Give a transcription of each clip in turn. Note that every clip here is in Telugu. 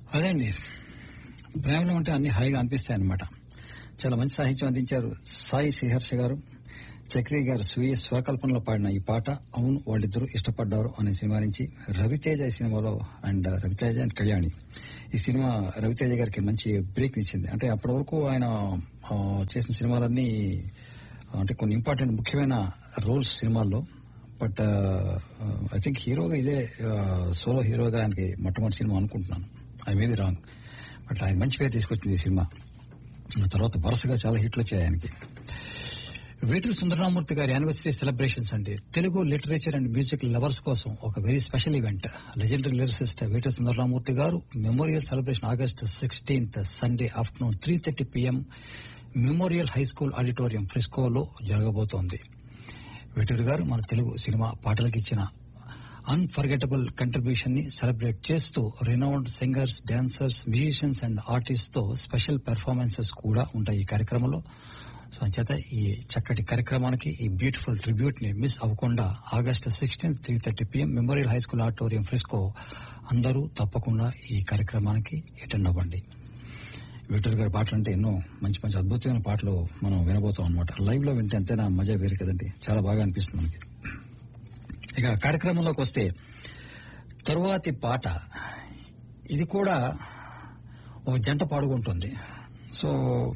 అదండి ప్రేమలో ఉంటే అన్ని హాయిగా అనిపిస్తాయి అన్నమాట చాలా మంచి సాహిత్యం అందించారు సాయి శ్రీహర్ష గారు చక్రి గారు స్వీయ స్వకల్పనలో పాడిన ఈ పాట అవును వాళ్ళిద్దరూ ఇష్టపడ్డారు అనే సినిమా నుంచి రవితేజ ఈ సినిమాలో అండ్ రవితేజ అండ్ కళ్యాణి ఈ సినిమా రవితేజ గారికి మంచి బ్రేక్ ఇచ్చింది అంటే అప్పటి వరకు ఆయన ఆ, చేసిన సినిమాలన్నీ అంటే కొన్ని ఇంపార్టెంట్ ముఖ్యమైన రోల్స్ సినిమాల్లో బట్ ఐ థింక్ హీరోగా ఇదే సోలో హీరోగా ఆయనకి మొట్టమొదటి సినిమా అనుకుంటున్నాను I may be wrong but ఆయన మంచి పేరు తీసుకొచ్చింది ఈ సినిమా ఆ తర్వాత వరుసగా చాలా హిట్లు వచ్చాయి ఆయనకి వేటూరు సుందరరామూర్తి గారి యానివర్సరీ సెలబ్రేషన్స్ అండి Telugu literature and music lovers కోసం ఒక very special event legendary lyricist Veturi Sundararamamurthy garu memorial celebration August sixteenth Sunday afternoon three thirty PM memorial high school auditorium ఫ్రిస్కోలో జరగబోతోంది వేటూరు గారు మన తెలుగు సినిమా పాటలకు ఇచ్చిన అన్ఫర్గెటబుల్ కంట్రిబ్యూషన్ ని సెలబ్రేట్ చేస్తూ renowned singers dancers musicians and artist తో స్పెషల్ పెర్ఫార్మెన్సెస్ కూడా ఉంటాయి ఈ కార్యక్రమంలో సో అంచేత ఈ చక్కటి కార్యక్రమానికి ఈ బ్యూటిఫుల్ ట్రిబ్యూట్ ని మిస్ అవ్వకుండా August sixteen three thirty PM memorial high school auditorium Frisco అందరూ తప్పకుండా ఈ కార్యక్రమానికి అటెండ్ అవ్వండి వేటూరు గారి పాటలు అంటే ఎన్నో మంచి మంచి అద్భుతమైన పాటలు మనం వినబోతాం అనమాట లైవ్ లో వింటే ఎంతైనా మజా వేరు కదండి చాలా బాగా అనిపిస్తుంది మనకి ఇక కార్యక్రమంలోకి వస్తే తరువాతి పాట ఇది కూడా ఒక జంట పాడుకుంటుంది సో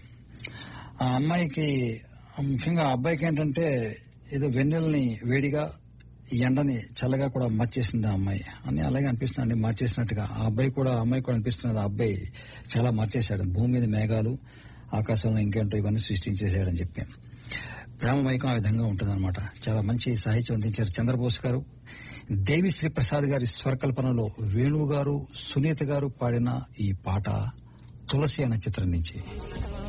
ఆ అమ్మాయికి ముఖ్యంగా ఆ అబ్బాయికి ఏంటంటే ఏదో వెన్నెల్ని వేడిగా ఈ ఎండని చల్లగా కూడా మార్చేసింది ఆ అమ్మాయి అని అలాగే అనిపిస్తుంది మార్చేసినట్టుగా ఆ అబ్బాయి కూడా ఆ అమ్మాయి కూడా అనిపిస్తున్నది ఆ అబ్బాయి చాలా మార్చేశాడు భూమి మీద మేఘాలు ఆకాశంలో ఇంకేంటో ఇవన్నీ సృష్టించేశాడని చెప్పి ప్రేమ మైకం ఆ విధంగా ఉంటుందన్నమాట చాలా మంచి సాహిత్యం అందించారు చంద్రబోస్ గారు దేవి శ్రీ ప్రసాద్ గారి స్వరకల్పనలో వేణువు గారు సునీత గారు పాడిన ఈ పాట తులసి అనే చిత్రం నుంచి